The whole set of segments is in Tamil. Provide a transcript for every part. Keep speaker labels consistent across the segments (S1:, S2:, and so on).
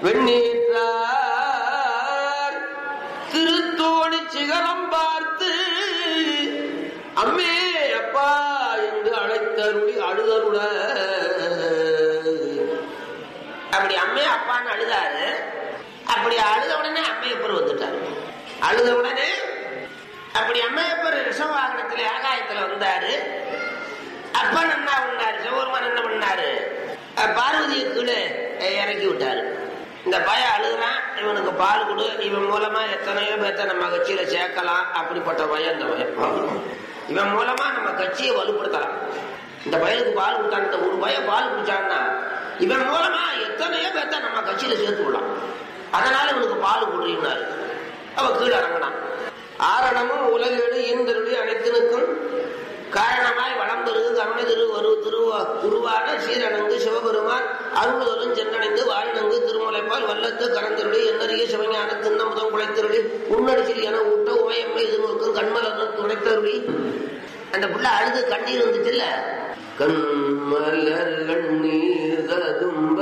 S1: வெண்ணீற்றார் திருத்தோணி சிகரம் பார்த்து அம்மே அப்பா என்று அழைத்தருளி அழுதருட அப்படி அம்மே அப்பான்னு அழுதாரு அப்படி அழுத உடனே அம்மையப்பர் வந்துட்டாரு அழுத உடனே அப்படி அம்மையப்பர் ரிஷவாகனத்துல ஆகாயத்துல வந்தாரு அப்பன் என்ன பண்ணாரு சிவபெருமான் என்ன பண்ணாரு அஹ் பார்வதியை கீழே அஹ் இறக்கி விட்டாரு இந்த பையன் அழுகுறான் இவனுக்கு பால் கொடு இவன் மூலமா எத்தனையோ பேர்த்த நம்ம கட்சியில சேர்க்கலாம் அப்படிப்பட்ட பையன் இந்த பையன் இவன் மூலமா நம்ம கட்சியை வலுப்படுத்தலாம் இந்த பையனுக்கு பால் கொடுத்தான் இந்த ஒரு பையன் பால் குடிச்சான்னா இவன் மூலமா எத்தனையோ பேர்த்த நம்ம கட்சியில சேர்த்து விடலாம் அதனால இவனுக்கு பால் கொடுறாரு அவ கீழே இறங்கினான் ஆரணமும் உலகேடு ஈந்தருளி அனைத்தினுக்கும் காரணமாய் வளம் பெருகு கருணை திரு ஒரு திருவா குருவான சீரணங்கு சிவபெருமான் அருள்தலும் சென்றடைந்து வாழினங்கு திருமுலைப்பால் வல்லத்து கரந்தருளி எண்ணறிய சிவஞான திண்ணமுதம் குலைத்தருளி உன்னடிச்சில் என ஊட்ட உமையம்மை இது நோக்கும் கண்மலர்ந்து துணைத்தருளி அந்த புள்ள அழுது கண்ணீர் வந்துச்சுல்ல கண்மலர் கண்ணீர் ததும்ப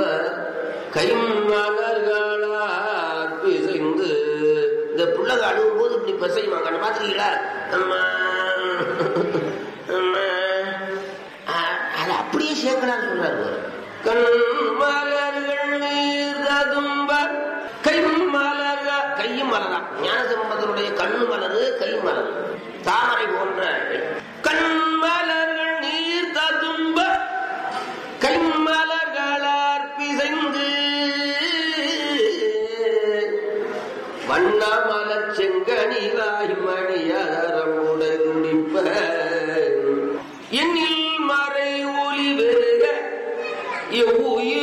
S1: கைமலர்களார் பிசைந்து இந்த புள்ளக அழுகும் போது இப்படி பிசையுமா கண்ண பாத்துருக்கீங்களா அம்மா அம்மா அ- அது அப்படியே சேர்க்கலாம்னு சொல்றாரு பாரு. கண்மலர்கள் நீர் ததும்ப கைமலர கையும் மலரா ஞானசம்பந்தருடைய கண்ணு மலரு கை மலர் தாமரை போன்ற